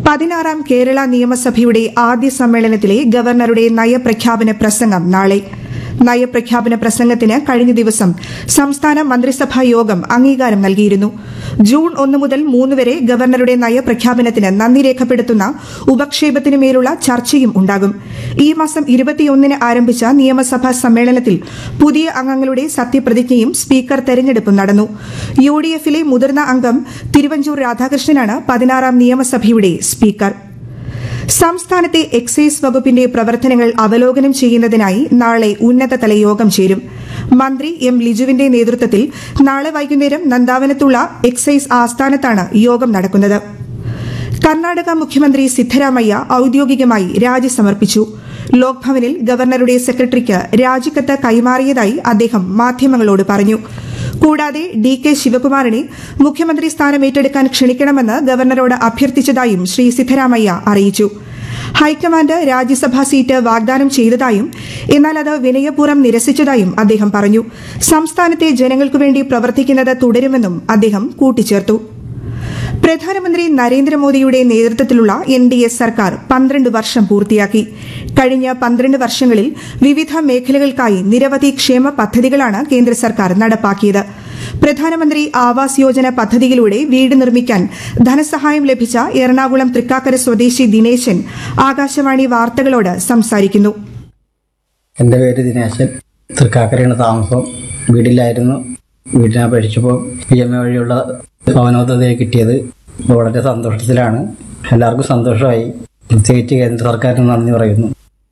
പതിനാറാം കേരള നിയമസഭയുടെ ആദ്യ സമ്മേളനത്തിലെ ഗവർണറുടെ നയപ്രഖ്യാപന പ്രസംഗം നാളെ നയപ്രഖ്യാപന പ്രസംഗത്തിന് കഴിഞ്ഞ ദിവസം സംസ്ഥാന മന്ത്രിസഭാ യോഗം അംഗീകാരം നൽകിയിരുന്നു ജൂൺ ഒന്ന് മുതൽ മൂന്ന് വരെ ഗവർണറുടെ നയപ്രഖ്യാപനത്തിന് നന്ദി രേഖപ്പെടുത്തുന്ന ഉപക്ഷേപത്തിനുമേലുള്ള ചർച്ചയും ഉണ്ടാകും ഈ മാസം ഇരുപത്തിയൊന്നിന് ആരംഭിച്ച നിയമസഭാ സമ്മേളനത്തിൽ പുതിയ അംഗങ്ങളുടെ സത്യപ്രതിജ്ഞയും സ്പീക്കർ തെരഞ്ഞെടുപ്പും നടന്നു യു ഡി എഫിലെ മുതിർന്ന അംഗം തിരുവഞ്ചൂർ രാധാകൃഷ്ണനാണ് പതിനാറാം നിയമസഭയുടെ സ്പീക്കർ സംസ്ഥാനത്തെ എക്സൈസ് വകുപ്പിന്റെ പ്രവർത്തനങ്ങൾ അവലോകനം ചെയ്യുന്നതിനായി നാളെ ഉന്നതതല യോഗം ചേരും മന്ത്രി എം ലിജുവിന്റെ നേതൃത്വത്തിൽ നാളെ വൈകുന്നേരം നന്ദാവനത്തുള്ള എക്സൈസ് ആസ്ഥാനത്താണ് യോഗം നടക്കുന്നത് കർണാടക മുഖ്യമന്ത്രി സിദ്ധരാമയ്യ ഔദ്യോഗികമായി രാജി സമർപ്പിച്ചു ലോക്ഭവനിൽ ഗവർണറുടെ സെക്രട്ടറിക്ക് രാജിക്കത്ത് കൈമാറിയതായി അദ്ദേഹം മാധ്യമങ്ങളോട് പറഞ്ഞു കൂടാതെ ഡി കെ ശിവകുമാറിനെ മുഖ്യമന്ത്രി സ്ഥാനം ഏറ്റെടുക്കാൻ ക്ഷണിക്കണമെന്ന് ഗവർണറോട് അഭ്യർത്ഥിച്ചതായും ശ്രീ സിദ്ധരാമയ്യ അറിയിച്ചു ഹൈക്കമാൻഡ് രാജ്യസഭാ സീറ്റ് വാഗ്ദാനം ചെയ്തതായും എന്നാൽ അത് വിനയപൂർവ്വം നിരസിച്ചതായും അദ്ദേഹം പറഞ്ഞു സംസ്ഥാനത്തെ ജനങ്ങൾക്കു വേണ്ടി പ്രവർത്തിക്കുന്നത് തുടരുമെന്നും അദ്ദേഹം കൂട്ടിച്ചേർത്തു പ്രധാനമന്ത്രി നരേന്ദ്രമോദിയുടെ നേതൃത്വത്തിലുള്ള എൻ ഡി എ സർക്കാർ പന്ത്രണ്ട് വർഷം പൂർത്തിയാക്കി കഴിഞ്ഞ പന്ത്രണ്ട് വർഷങ്ങളിൽ വിവിധ മേഖലകൾക്കായി നിരവധി ക്ഷേമ പദ്ധതികളാണ് കേന്ദ്ര സർക്കാർ നടപ്പാക്കിയത് പ്രധാനമന്ത്രി ആവാസ് യോജന പദ്ധതിയിലൂടെ വീട് നിർമ്മിക്കാൻ ധനസഹായം ലഭിച്ച എറണാകുളം തൃക്കാക്കര സ്വദേശി ദിനേശൻ ആകാശവാണി വാർത്തകളോട് സംസാരിക്കുന്നു എൻ്റെ പേര് ദിനേശൻ തൃക്കാക്കരയാണ് താമസം വീട്ടിലായിരുന്നു വീടിനെ അപേക്ഷിച്ചപ്പോൾ പി എം എ വഴിയുള്ള ഭവനോദ്ധതയെ കിട്ടിയത് വളരെ സന്തോഷത്തിലാണ് എല്ലാവർക്കും സന്തോഷമായി പ്രത്യേകിച്ച് കേന്ദ്ര സർക്കാരിന് നന്ദി പറയുന്നു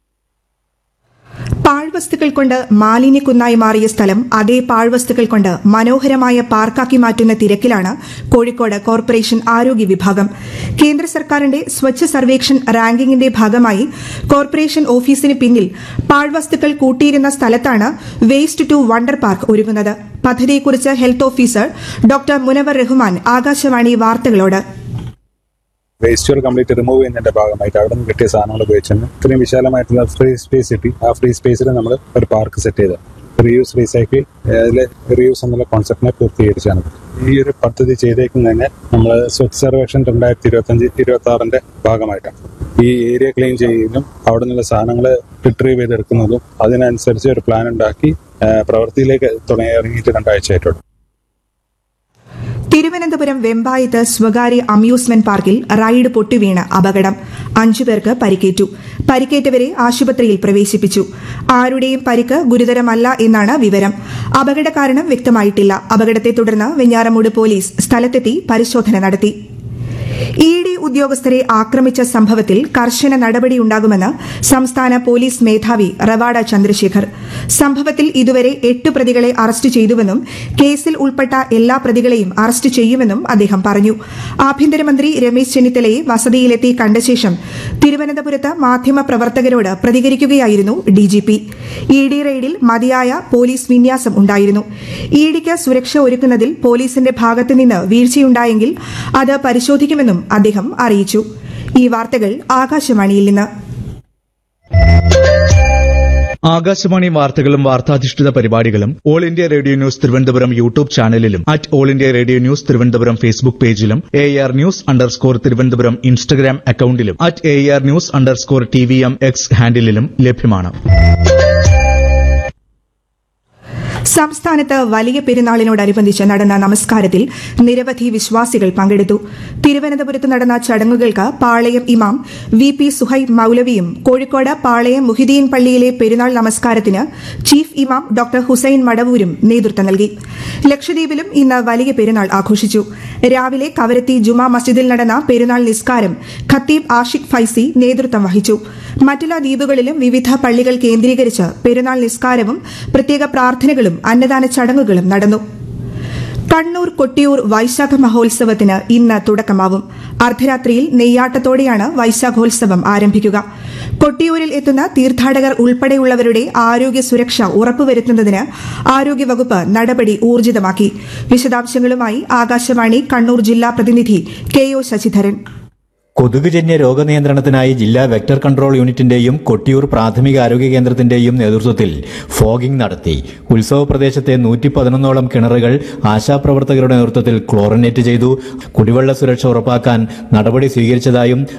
പാഴ്വസ്തുക്കൾ കൊണ്ട് മാലിന്യക്കുന്നായി മാറിയ സ്ഥലം അതേ പാഴ്വസ്തുക്കൾ കൊണ്ട് മനോഹരമായ പാർക്കാക്കി മാറ്റുന്ന തിരക്കിലാണ് കോഴിക്കോട് കോർപ്പറേഷൻ ആരോഗ്യ വിഭാഗം കേന്ദ്ര സർക്കാരിന്റെ സ്വച്ഛ സർവേക്ഷൺ റാങ്കിങ്ങിന്റെ ഭാഗമായി കോർപ്പറേഷൻ ഓഫീസിന് പിന്നിൽ പാഴ്വസ്തുക്കൾ കൂട്ടിയിരുന്ന സ്ഥലത്താണ് വേസ്റ്റ് ടു വണ്ടർ പാർക്ക് ഒരുങ്ങുന്നത് പദ്ധതിയെക്കുറിച്ച് health officer doctor Munavar Rahman Akashvani വാർത്തകളോട് വേസ്റ്റുകൾ കംപ്ലീറ്റ് റിമൂവ് ചെയ്യുന്നതിന്റെ ഭാഗമായിട്ട് അവിടെ നിന്ന് കിട്ടിയ സാധനങ്ങൾ ഉപയോഗിച്ചാണ് ഇത്രയും വിശാലമായിട്ടുള്ള ഫ്രീ സ്പേസ് കിട്ടി ആ ഫ്രീ സ്പേസിൽ നമ്മൾ ഒരു പാർക്ക് സെറ്റ് ചെയ്ത് റീയൂസ് റീസൈക്കിൾ അതിൽ റീയൂസ് എന്നുള്ള കോൺസെപ്റ്റിനെ പൂർത്തീകരിച്ചാണ് ഈ ഒരു പദ്ധതി ചെയ്തേക്കുന്നതിന് നമ്മൾ സ്വച്ഛ സർവേക്ഷൻ രണ്ടായിരത്തി ഇരുപത്തി അഞ്ച് ഇരുപത്തി ആറിന്റെ ഭാഗമായിട്ടാണ് ഈ ഏരിയ ക്ലീൻ ചെയ്യുന്നതും അവിടെ നിന്നുള്ള സാധനങ്ങൾ റിട്രീവ് ചെയ്തെടുക്കുന്നതും അതിനനുസരിച്ച് ഒരു പ്ലാൻ ഉണ്ടാക്കി ആ, പ്രവൃത്തിയിലേക്ക് തുടങ്ങി ഇറങ്ങിയിട്ട് രണ്ടാഴ്ചയായിട്ടുള്ളൂ തിരുവനന്തപുരം വെമ്പായത്ത് സ്വകാര്യ അമ്യൂസ്മെന്റ് പാർക്കിൽ റൈഡ് പൊട്ടിവീണ് അപകടം അഞ്ചു പേർക്ക് പരിക്കേറ്റു പരിക്കേറ്റവരെ ആശുപത്രിയിൽ പ്രവേശിപ്പിച്ചു ആരുടെയും പരിക്ക് ഗുരുതരമല്ല എന്നാണ് വിവരം അപകട കാരണം വ്യക്തമായിട്ടില്ല അപകടത്തെ തുടർന്ന് വെഞ്ഞാറമൂട് പോലീസ് സ്ഥലത്തെത്തി പരിശോധന നടത്തി ഇ ഡി ഉദ്യോഗസ്ഥരെ ആക്രമിച്ച സംഭവത്തിൽ കർശന നടപടിയുണ്ടാകുമെന്ന് സംസ്ഥാന പോലീസ് മേധാവി റവാഡ ചന്ദ്രശേഖർ സംഭവത്തിൽ ഇതുവരെ എട്ട് പ്രതികളെ അറസ്റ്റ് ചെയ്തുവെന്നും കേസിൽ ഉൾപ്പെട്ട എല്ലാ പ്രതികളെയും അറസ്റ്റ് ചെയ്യുമെന്നും അദ്ദേഹം പറഞ്ഞു ആഭ്യന്തരമന്ത്രി രമേശ് ചെന്നിത്തലയെ വസതിയിലെത്തി കണ്ട ശേഷം തിരുവനന്തപുരത്ത് മാധ്യമപ്രവർത്തകരോട് പ്രതികരിക്കുകയായിരുന്നു ഡിജിപി ഇ ഡി റെയ്ഡിൽ മതിയായ പോലീസ് വിന്യാസം ഉണ്ടായിരുന്നു ഇ ഡിക്ക് സുരക്ഷ ഒരുക്കുന്നതിൽ പോലീസിന്റെ ഭാഗത്തുനിന്ന് വീഴ്ചയുണ്ടായെങ്കിൽ അത് പരിശോധിക്കുമെന്നും അദ്ദേഹം അറിയിച്ചു ഈ വാർത്തകൾ ആകാശവാണിയിൽ നിന്ന് ആകാശവാണി വാർത്തകളും വാർത്താധിഷ്ഠിത പരിപാടികളും All India Radio News Thiruvananthapuram YouTube ചാനലിലും at All India Radio News Thiruvananthapuram Facebook പേജിലും A R news underscore Thiruvananthapuram Instagram അക്കൌണ്ടിലും at A R news underscore T V M X ഹാൻഡിലും ലഭ്യമാണ് സംസ്ഥാനത്ത് വലിയ പെരുന്നാളിനോടനുബന്ധിച്ച് നടന്ന നമസ്കാരത്തിൽ നിരവധി വിശ്വാസികൾ പങ്കെടുത്തു തിരുവനന്തപുരത്ത് നടന്ന ചടങ്ങുകൾക്ക് പാളയം ഇമാം വി പി സുഹൈബ് മൌലവിയും കോഴിക്കോട് പാളയം മുഹിദീൻ പള്ളിയിലെ പെരുന്നാൾ നമസ്കാരത്തിന് ചീഫ് ഇമാം ഡോക്ടർ ഹുസൈൻ മടവൂരും നേതൃത്വം നൽകി ലക്ഷദ്വീപിലും ഇന്ന് വലിയ പെരുന്നാൾ ആഘോഷിച്ചു രാവിലെ കവരത്തി ജുമാ മസ്ജിദിൽ നടന്ന പെരുന്നാൾ നിസ്കാരം ഖത്തീബ് ആഷിഖ് ഫൈസി നേതൃത്വം വഹിച്ചു മറ്റുള്ള ദ്വീപുകളിലും വിവിധ പള്ളികൾ കേന്ദ്രീകരിച്ച് പെരുന്നാൾ നിസ്കാരവും പ്രത്യേക പ്രാർത്ഥനകളും അന്നദാന ചടങ്ങുകളും നടന്നു കണ്ണൂർ കൊട്ടിയൂർ വൈശാഖ മഹോത്സവത്തിന് ഇന്ന് തുടക്കമാവും അർദ്ധരാത്രിയിൽ നെയ്യാട്ടത്തോടെയാണ് വൈശാഖോത്സവം ആരംഭിക്കുക കൊട്ടിയൂരിൽ എത്തുന്ന തീർത്ഥാടകർ ഉൾപ്പെടെയുള്ളവരുടെ ആരോഗ്യ സുരക്ഷ ഉറപ്പുവരുത്തുന്നതിന് ആരോഗ്യവകുപ്പ് നടപടി ഊർജിതമാക്കി വിശദാംശങ്ങളുമായി ആകാശവാണി കണ്ണൂർ ജില്ലാ പ്രതിനിധി കെ ഒ ശശിധരൻ കൊതുകുജന്യ രോഗനിയന്ത്രണത്തിനായി ജില്ലാ വെക്ടർ കൺട്രോൾ യൂണിറ്റിന്റെയും കൊട്ടിയൂർ പ്രാഥമിക ആരോഗ്യ കേന്ദ്രത്തിന്റെയും നേതൃത്വത്തിൽ ഫോഗിംഗ് നടത്തി ഉത്സവ പ്രദേശത്തെ നൂറ്റി പതിനൊന്നോളം കിണറുകൾ ആശാപ്രവർത്തകരുടെ നേതൃത്വത്തിൽ ക്ലോറിനേറ്റ് ചെയ്തു കുടിവെള്ള സുരക്ഷ ഉറപ്പാക്കാൻ നടപടി സ്വീകരിച്ചതായും